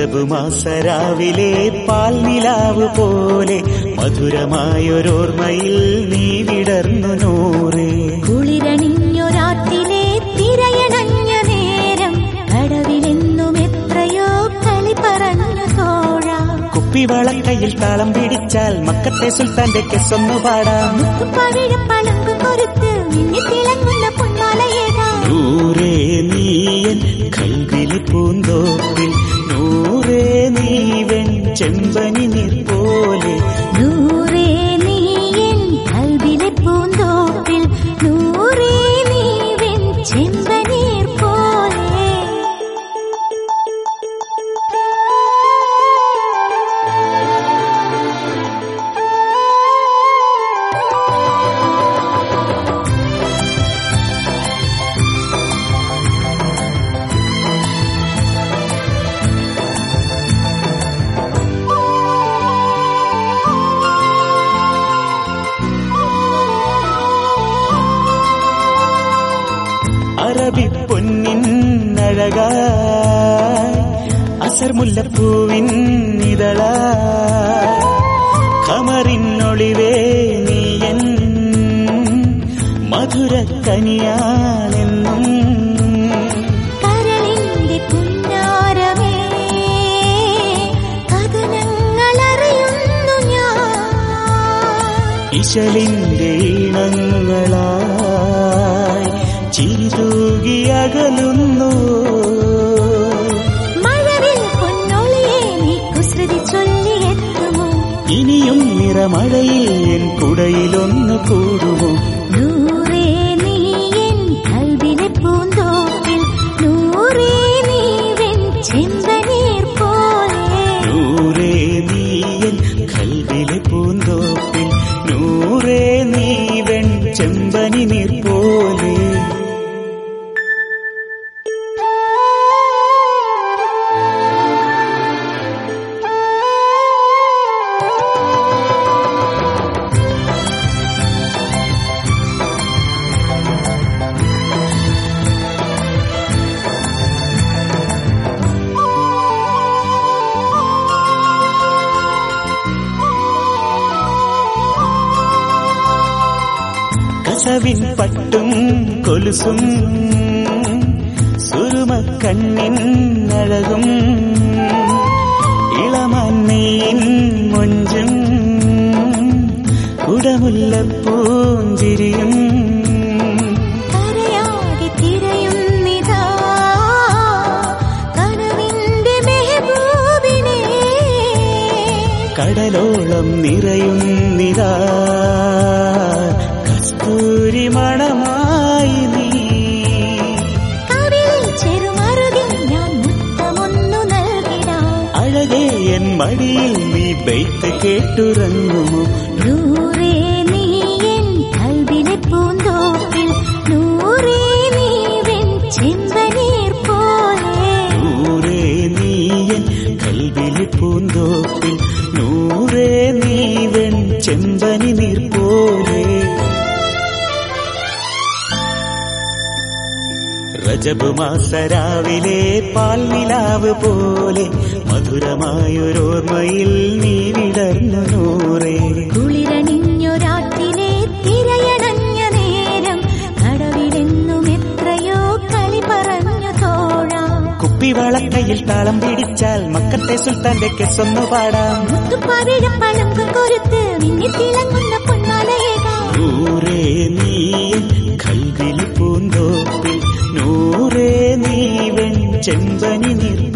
റജബ് മാസരാവിലെ പാൽനിലാവ് പോലെ മധുരമായൊരോർമ്മയിൽ നീ വിടർന്നു നൂറേ കുളിരണിഞ്ഞൊരാട്ടിലെ തിരയണഞ്ഞ നേരം കടവിലെന്നും എത്രയോ കളി പറഞ്ഞു തോഴ കുപ്പിവളക്കയിൽ താളം പിടിച്ചാൽ മക്കത്തെ സുൽത്താന്റെ കെസ്സൊന്നു പാടാം പവിഴം പളങ്കു കൊരുത്ത് മിന്നി തിളങ്ങുന്ന പൊന്മാലയേകാ നൂറേ നീയൻ കൽവിലെ പൂന്തോപ്പിൽ നൂറേ നീവൻ ചെമ്പനി നീർ പോലെ നൂറേ നീയൻ കൽവിലെ പൂന്തോപ്പിൽ നൂറേ നീവൻ ചെമ്പനീർ പോലെ അറബി പൊന്നിൻ അഴകായി അസർ മുല്ലപ്പൂവിൻ ഇതളായി ഖമറിനൊളിവേ നീയൻ മധുര കനിയാണെന്നും കരളിന്റെ പുന്നാരമേ കഥനങ്ങളറിയുന്നു ഞാൻ ഇശലിന്റെ ഈണങ്ങളായി ചിരിതൂകിയകലുന്നു മഴവിൽ പൊന്നൊളിയെ നീ കുസൃതി ചൊല്ലിയെത്തുമോ ഇനിയും നിറമഴയിൽ എൻ കുടയിലൊന്നു കൂടുമോ നൂറേ നീയൻ കൽവിലെ പൂന്തോപ്പിൽ നൂറേ നീവൻ ചെമ്പനീർ പോലെ നൂറേ നീയൻ കൽവിലെ പൂന്തോപ്പിൽ നൂറേ നീവൻ ചെമ്പനി നീർ പോലെ കസവിൻ പട്ടും കൊലുസും സുരുമക്കണ്ണിൻ അഴകും ഇളമന്നീൻ മൊഞ്ചും കുടമുല്ലപ്പൂഞ്ചിരിയും കരയാകെ തിരയുന്നിതാ കനവിന്റെ മെഹബൂബിനെ കടലോളം നിറയുന്നിതാ കസ്തൂരി മണമായി നീ കവിളിൽ ചെറുമറുകിൽ ഞാൻ മുത്തമൊന്നു നൽകിടാം അഴകേ എൻ മടിയിൽ നീ ബെയ്ത്ത് കേട്ടുറങ്ങുമോ നൂറേ നീയൻ കൽവിലെ പൂന്തോപ്പിൽ നൂറേ നീവൻ ചെമ്പനീർ പോലെ നൂറേ നീയൻ കൽവിലെ പൂന്തോപ്പിൽ നൂറേ നീവൻ ചെമ്പനി നീർ പോലെ റജബ് മാസരാവിലെ പാൽനിലാവ് പോലെ മധുരമായൊരോർമ്മയിൽ നീ വിടർന്നു നൂറേ കുളിരണിഞ്ഞൊരാട്ടിലെ തിരയണഞ്ഞ നേരം കടവിലെന്നും എത്രയോ കളി പറഞ്ഞു തോഴാം കുപ്പിവളക്കയിൽ താളം പിടിച്ചാൽ മക്കത്തെ സുൽത്താന്റെ കെസ്സൊന്നു പാടാം മുത്തുപവിഴം പഴങ്കു കൊരുത്ത് മിന്നി തിളങ്ങുന്ന പൊന്മാലയേകാം നൂറേ നീയൻ കൽവിൽ പൂന്തോപ്പിൽ നൂറേ നീവൻ ചെമ്പനി നീർ